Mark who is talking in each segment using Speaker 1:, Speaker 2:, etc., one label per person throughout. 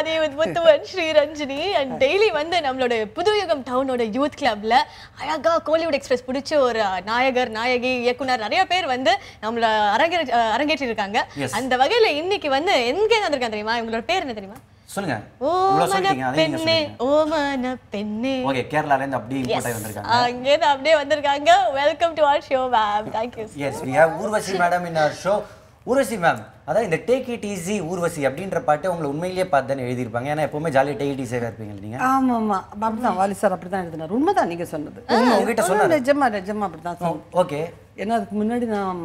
Speaker 1: Aadhi with Muthuvan Sriranjini and daily வந்து நம்மளோட புதுயுகம் டவுனோட யூத் கிளப்ல அழகா கோலிவுட் எக்ஸ்பிரஸ் பிடிச்ச ஒரு நாயகர் நாயகி இயக்குனர் நிறைய பேர் வந்து நம்மள அரங்கே அரங்கேற்றி இருக்காங்க
Speaker 2: Yes.
Speaker 1: அந்த வகையில இன்னைக்கு வந்து எங்க வந்திருக்காங்க தெரியுமா இவங்களோட பேர் என்ன தெரியுமா
Speaker 2: சொல்லுங்க
Speaker 1: ஓ
Speaker 2: இவ்வளவு
Speaker 1: மன
Speaker 2: சொல்லிட்டீங்க அதையும் நீங்க
Speaker 1: பெண்ணே
Speaker 2: சொல்லுங்க
Speaker 1: ஓ மன பெண்ணே
Speaker 2: ஓகே கேரளால இருந்து அப்படியே இம்போர்ட் ஆகி வந்திருக்காங்க
Speaker 1: அங்கேருந்து அப்படியே வந்திருக்காங்க welcome to our show ma'am thank you
Speaker 2: yes we have Urvashi madam in our show Urvashi ma'am அதான் இந்த டேக் இட் ஈஸி ஊர்வசி அப்படின்ற பாட்டு உங்களை உண்மையிலேயே பார்த்து தானே எழுதியிருப்பாங்க ஏன்னா எப்பவுமே ஜாலியாக டேக் இட் ஈஸியாக இருப்பீங்க நீங்க
Speaker 3: ஆமா ஆமா அப்ப அப்படிதான் வாலி சார் அப்படிதான் எழுதினார் உண்மைதான் நீங்க சொன்னது
Speaker 2: உங்ககிட்ட
Speaker 3: ஆனா, நிஜமா நிஜமா அப்படிதான் சொன்னேன்
Speaker 2: ஓகே
Speaker 3: ஏன்னா அதுக்கு முன்னாடி நான்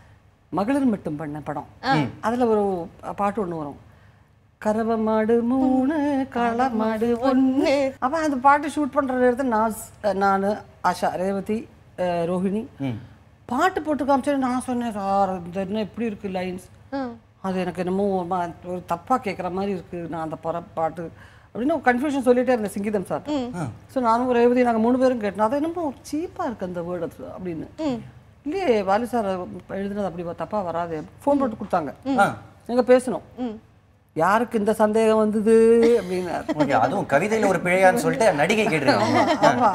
Speaker 3: மகளிர் மட்டும் பண்ண படம் அதுல ஒரு பாட்டு ஒண்ணு வரும் கறவை மாடு மூணு கள மாடு ஒண்ணு அப்ப அந்த பாட்டு ஷூட் பண்ற நேரத்தில் நான் நான் ஆஷா ரேவதி அஹ், ரோஹிணி பாட்டு போட்டு காமிச்சு நான் சொன்னேன் சார் இந்த என்ன எப்படி இருக்கு லைன்ஸ் அது எனக்கு என்னமோ ஒரு மா- ஒரு தப்பா கேட்குற மாதிரி இருக்கு நான் அந்த பட பாட்டு அப்படின்னு கன்ஃபியூஷன் சொல்லிட்டே இருந்தேன் சிங்கிதம் சார் ஸோ நானும் ரேவதி நாங்கள் மூணு பேரும் கேட்டோம் அது என்னமோ சீப்பாக இருக்கு அந்த வேர்டு அது அப்படின்னு இல்லையே வாலி சார் எழுதுனது அப்படி தப்பா வராது ஃபோன் போட்டு கொடுத்தாங்க எங்க பேசணும் யாருக்கு இந்த சந்தேகம் வந்தது அப்படின்னாரு
Speaker 2: ஓகே அதுவும் கவிதையில ஒரு பிழையான்னு சொல்லிட்டு நடிகை கேட்டிருக்காங்க
Speaker 3: ஆமா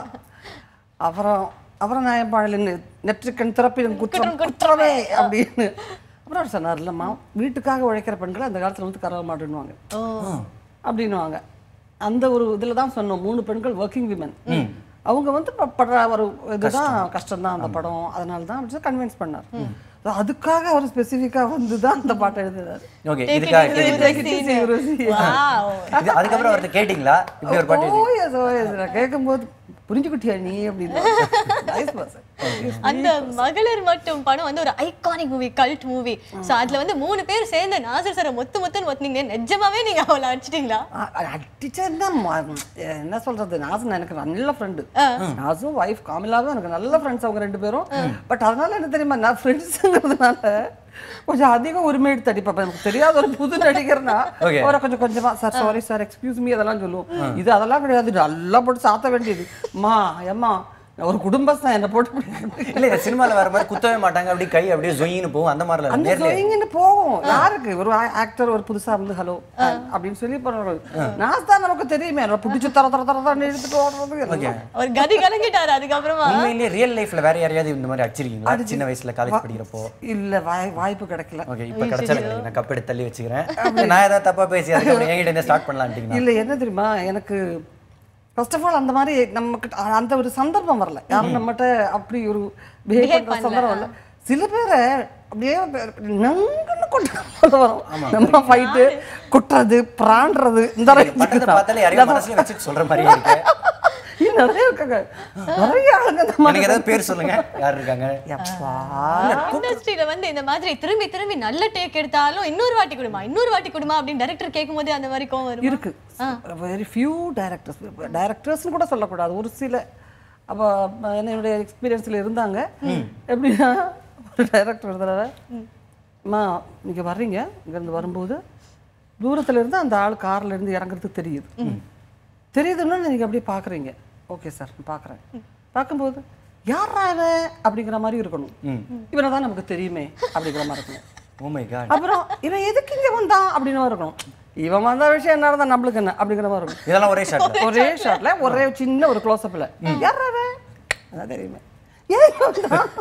Speaker 3: அப்புறம் அப்புறம் நான் என் பாடலின் நெற்றிக்கண் திறப்பின் குற்றம் குற்றமே அப்படின்னு அப்புறம் அவர் சொன்னார் இல்லைம்மா வீட்டுக்காக உழைக்கிற பெண்கள் அந்த காலத்துல வந்து கறவை மாட்டுன்னுவாங்க அப்படின்னுவாங்க அந்த ஒரு இதுல தான் சொன்னோம் மூணு பெண்கள் ஒர்க்கிங் விமன் அவங்க வந்து ப- படுற ஒரு இதுதான் கஷ்டம் தான் அந்த படம் அதனால தான் அப்படி கன்வின்ஸ் பண்ணார் So அதுக்காக அவர் ஸ்பெசிஃபிக்காக வந்து தான் அந்த பாட்டை எழுதுறாரு
Speaker 2: ஓகே இதுக்காக கேட்டு-
Speaker 3: Take it easy, Uruzi.
Speaker 1: Wow.
Speaker 2: இது அதுக்கப்புறம் அவர்கிட்ட கேட்டிங்களா இப்படி ஒரு பாட்டு
Speaker 3: ஓ எஸ் ஓ எஸ் நான் கேட்கும்போது புரிஞ்சுக்கிட்டியா நீ அப்படின்னு நைஸ் பர்சன்
Speaker 1: அந்த மகளிர் மட்டும் படம் வந்து ஒரு iconic movie cult movie so அதுல வந்து மூணு பேர் சேர்ந்து நாசர் சாரை மொத்து மொத்துன்னு ஒத்துனீங்க நிஜமாவே நீங்க அவளை அடிச்சிட்டீங்களா
Speaker 3: அடிச்சா என்ன சொல்றது நாசன் எனக்கு நல்ல ஃப்ரெண்டு நாசும் ஒய்ஃப் காமிலாவும் எனக்கு நல்ல ஃப்ரெண்ட்ஸ் அவங்க ரெண்டு பேரும் பட் அதனால என்ன தெரியுமா நான் ஃப்ரெண்ட்ஸுங்கிறதுனால கொஞ்சம் அதிகம் உரிமை எடுத்து அடிப்பேன் எனக்கு தெரியாத ஒரு புது நடிகர்னா
Speaker 2: Okay.
Speaker 3: அவரை கொஞ்சம் கொஞ்சமா sir sorry sir excuse me அதெல்லாம் சொல்லுவோம் இது அதெல்லாம் கிடையாது நல்லா போட்டு சாத்த வேண்டியது அம்மா ஏம்மா ஒரு குடும்பஸ்தான் என்னை போட்டு பிடிக்கணும்.
Speaker 2: இல்ல இந்த சினிமால வர மாதிரி குத்தவே மாட்டாங்க அப்படியே கை அப்படியே ஜொயின்னு போகும் அந்த மாதிரில
Speaker 3: அந்த
Speaker 2: நேர்ல
Speaker 3: சொல்லிங்கன்னு போகும் யாருக்கு ஒரு ஆக்டர் ஒரு புதுசா வந்து ஹலோ அப்படின்னு சொல்லி போறாரு நான் தான் நமக்கு தெரியுமே நம்ம பிடிச்சி தர தர தர தரன்னு எடுத்துட்டு ஓடுறது எல்லாம்.
Speaker 1: அவர் கதி கலங்கிட்டாரு அதுக்கப்புறமா
Speaker 2: உண்மையிலேயே ரியல் லைஃப்ல வேற யாரையாவது இந்த மாதிரி அடிச்சிருக்கீங்களா சின்ன வயசுல காலேஜ் படிக்கிறப்போ
Speaker 3: இல்ல வாய் வாய்ப்பு கிடைக்கல
Speaker 2: ஓகே இப்போ கிடைச்சாலும் நான் கப் எடுத்து தள்ளி வச்சுக்கிறேன் நான் ஏதாவது தப்பா பேசி அதுக்கப்புறம் என்கிட்ட என்ன ஸ்டார்ட் பண்ணலான்ட்டீங்கன்னா
Speaker 3: இல்ல என்ன தெரியுமா எனக்கு ஃபர்ஸ்ட் ஆஃப் ஆல் அந்த மாதிரி நமக்கு அந்த ஒரு சந்தர்ப்பம் வரல யாரும் நம்மகிட்ட அப்படி ஒரு பிஹேவ் பண்ற சந்தர்ப்பம் வரல சில பேரை அப்படியே நங்குன்னு கொண்டு வரும் நம்ம ஃபைட்டு குட்டுறது பிராண்டுறது இந்த
Speaker 2: பட்டத்தை பார்த்தாலே யாரையும் மனசுல வச்சுட்டு சொல்ற மாதிரியே இருக்கு
Speaker 3: இன்னும் நிறைய இருக்காங்க நிறைய ஆளுங்க இந்த மாதிரி
Speaker 2: எனக்கு ஏதாவது பேர் சொல்லுங்க யார் இருக்காங்க
Speaker 3: எப்பா
Speaker 1: இண்டஸ்ட்ரியில வந்து இந்த மாதிரி திரும்பி திரும்பி நல்ல டேக் எடுத்தாலும் இன்னொரு வாட்டி கொடுமா இன்னொரு வாட்டி கொடுமா அப்படின்னு டைரக்டர் கேட்கும் போதே அந்த மாதிரி கோவம் வரும்
Speaker 3: இருக்கு வெரி ஃபியூ டைரக்டர்ஸ் டைரக்டர்ஸ்னு கூட சொல்லக்கூடாது ஒரு சில அப்போ என்னுடைய எக்ஸ்பீரியன்ஸில் இருந்தாங்க எப்படின்னா ஒரு டைரக்டர் ஒரு தடவை அம்மா நீங்கள் வர்றீங்க இங்கேருந்து வரும்போது தூரத்துல இருந்து அந்த ஆள் கார்ல இருந்து இறங்குறது தெரியுது தெரியுதுன்னா நீங்கள் அப்படியே பார்க்குறீங்க ஓகே சார் பார்க்குறேன் பார்க்கும்போது யாரா இவன் அப்படிங்கிற மாதிரி இருக்கணும் இவனை தான் நமக்கு தெரியுமே அப்படிங்கிற மாதிரி இருக்கணும்
Speaker 2: ஓ மை காட்
Speaker 3: அப்புறம் இவன் எதுக்கு இங்க வந்தான் அப்படின்னு இருக்கணும் இவன் வந்த விஷயம் என்ன இருந்தா நம்மளுக்கு என்ன அப்படிங்கிற மாதிரி இருக்கும்
Speaker 2: இதெல்லாம் ஒரே ஷாட்ல
Speaker 3: ஒரே ஷாட்ல ஒரே சின்ன ஒரு க்ளோஸ்அப்ல யார் அவன் அதான் தெரியுமே ஏன் வந்தான்?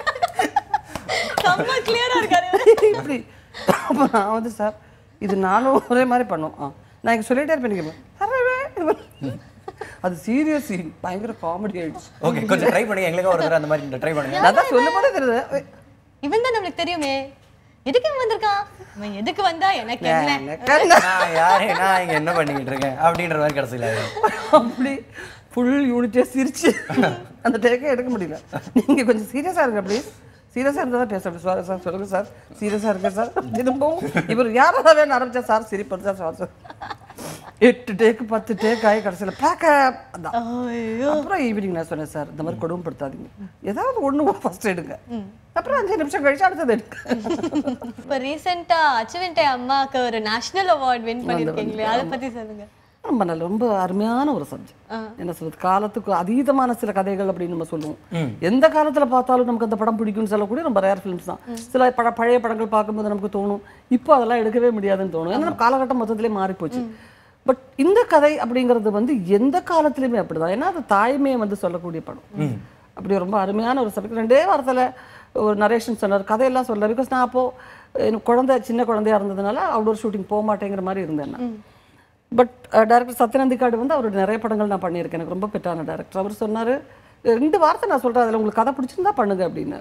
Speaker 1: செம்ம கிளியரா இருக்காரு
Speaker 3: இப்படி அப்ப நான் வந்து சார் இது நானும் ஒரே மாதிரி பண்ணுவோம் ஆ. நான் இங்க சொல்லிட்டே இருப்பேன் நீங்க யார் அவன்? அது சீரியஸ் சீன் பயங்கர காமெடி ஆயிடுச்சு
Speaker 2: ஓகே கொஞ்சம் ட்ரை பண்ணுங்க எங்களுக்கும் ஒரு தடவை அந்த மாதிரி ட்ரை பண்ணுங்க
Speaker 3: நான் தான் சொல்லும் போதே தெரியுது
Speaker 1: இவன் தான் நம்மளுக்கு தெரியுமே எதுக்கு இவன் வந்திருக்கான் இவன் எதுக்கு வந்தா எனக்கு என்ன
Speaker 3: எனக்கு என்ன?
Speaker 2: நான் யாரு நான் இங்க என்ன பண்ணிக்கிட்டு இருக்கேன் அப்படின்ற மாதிரி கடைசியில் ஆயிடும்
Speaker 3: அப்படி ஃபுல் யூனிட்டே சிரிச்சு அந்த டேக்கே எடுக்க முடியல நீங்க கொஞ்சம் சீரியஸா இருங்க அப்படி சீரியஸா இருந்தா தான் பேச முடியும் சார் சார் சொல்லுங்க சார் சீரியஸா இருக்க சார் திரும்பவும் இவர் யாராவது வேணும் ஆரம்பிச்சா சார் சிரிப்பது சார் சார் சார் எட்டு டேக்கு பத்து டேக் ஆகி கடைசியில் பேக்கப் அதான் அப்புறம் ஈவினிங் நான் சொன்னேன் சார் இந்த மாதிரி கொடுமைப்படுத்தாதீங்க ஏதாவது ஒண்ணு ஃபர்ஸ்ட் எடுங்க அப்புறம் அஞ்சு நிமிஷம் கழிச்சு அடுத்தது எடுங்க
Speaker 1: இப்ப ரீசெண்டா அச்சுவென்டே அம்மாக்கு ஒரு நேஷனல் அவார்ட் வின் பண்ணிருக்கீங்களே அதை பத்தி சொல்லுங்க
Speaker 3: ரொம்ப நல்ல ரொம்ப அருமையான ஒரு சப்ஜெக்ட் என்ன சொல்றது காலத்துக்கு அதீதமான சில கதைகள் அப்படின்னு நம்ம சொல்லுவோம் எந்த காலத்துல பார்த்தாலும் நமக்கு அந்த படம் பிடிக்கும்னு சொல்லக்கூடிய ரொம்ப ரேர் ஃபிலிம்ஸ் தான் சில பட பழைய படங்கள் பார்க்கும்போது நமக்கு தோணும் இப்போ அதெல்லாம் எடுக்கவே முடியாதுன்னு தோணும் ஏன்னா நம்ம காலகட்டம் மொத்தத்திலே மாறி போச்சு பட் இந்த கதை அப்படிங்கிறது வந்து எந்த காலத்துலையுமே அப்படிதான் ஏன்னா அது தாய்மையை வந்து சொல்லக்கூடிய படம் அப்படி ரொம்ப அருமையான ஒரு சப்ஜெக்ட் ரெண்டே வாரத்தில் ஒரு நரேஷன் சொன்னார் கதையெல்லாம் சொல்ல பிகாஸ் நான் அப்போ எனக்கு குழந்தை சின்ன குழந்தையா இருந்ததுனால அவுடோர் ஷூட்டிங் போக மாட்டேங்கிற மாதிரி இருந்தேன் நான் பட் டேரக்டர் சத்யநந்திக்காடு வந்து அவருடைய நிறைய படங்கள் நான் பண்ணியிருக்கேன் எனக்கு ரொம்ப பெட்டான டேரக்டர் அவர் சொன்னார் ரெண்டு வார்த்தை நான் சொல்கிறேன் அதில் உங்களுக்கு கதை பிடிச்சிருந்தா பண்ணுங்க அப்படின்னு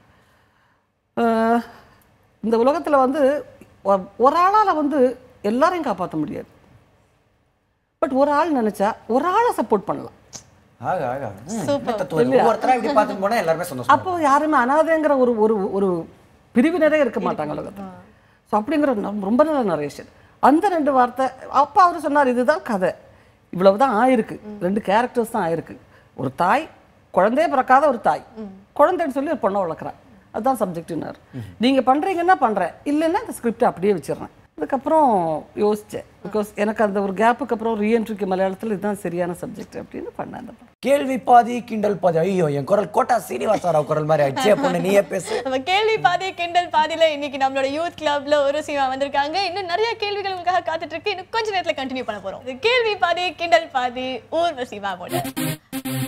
Speaker 3: அஹ், இந்த உலகத்தில் வந்து ஒ- ஒரு ஆளால் வந்து எல்லாரையும் காப்பாற்ற முடியாது பட் ஒரு ஆள் நினைச்சா ஒரு ஆளை சப்போர்ட் பண்ணலாம்
Speaker 2: ஆக ஆக ம், என்ன தத்துவம் இது? ஒவ்வொருத்தரா இப்படி பார்த்துட்டு போனா எல்லாருமே சந்தோஷம்
Speaker 3: அப்போ யாருமே அனாதைங்கிற ஒரு ஒரு ஒரு பிரிவினரே இருக்க மாட்டாங்க உலகத்தில் ஸோ அப்படிங்கிற நம்- ரொம்ப நல்ல நரேஷன் அந்த ரெண்டு வார்த்தை அப்போ அவர் சொன்னார் இதுதான் கதை இவ்வளவு தான் ஆயிருக்கு ரெண்டு கேரக்டர்ஸ் தான் ஆயிருக்கு ஒரு தாய் குழந்தையே பிறக்காத ஒரு தாய் குழந்தைன்னு சொல்லி ஒரு பொண்ணை வளர்க்குறா அதுதான் சப்ஜெக்ட்னார் நீங்க பண்றீங்கன்னா பண்றேன் இல்லைன்னா இந்த ஸ்கிரிப்ட் அப்படியே வச்சிடுறேன் அதுக்கப்புறம் யோசிச்சேன் பிகாஸ் எனக்கு அந்த ஒரு கேப்புக்கு அப்புறம் ரீஎன்ட்ரிக்கு மலையாளத்தில் இதுதான் சரியான சப்ஜெக்ட் அப்படின்னு பண்ணேன் அந்த படம்
Speaker 2: கேள்வி பாதி கிண்டல் பாதி ஐயோ என் குரல் கோட்டா சீனிவாச ராவ் குரல் மாதிரி ஆயிடுச்சு பொண்ணு நீயே பேசு
Speaker 1: நம்ம கேள்வி பாதி கிண்டல் பாதியில இன்னைக்கு நம்மளோட யூத் கிளப்ல ஒரு சினிமா வந்திருக்காங்க இன்னும் நிறைய கேள்விகள் உங்களுக்காக காத்துட்டு இருக்கு இன்னும் கொஞ்ச நேரத்துல கண்டினியூ பண்ண போறோம் இது கேள்வி பாதி கிண்டல் பாதி ஊர்வசி மேமோட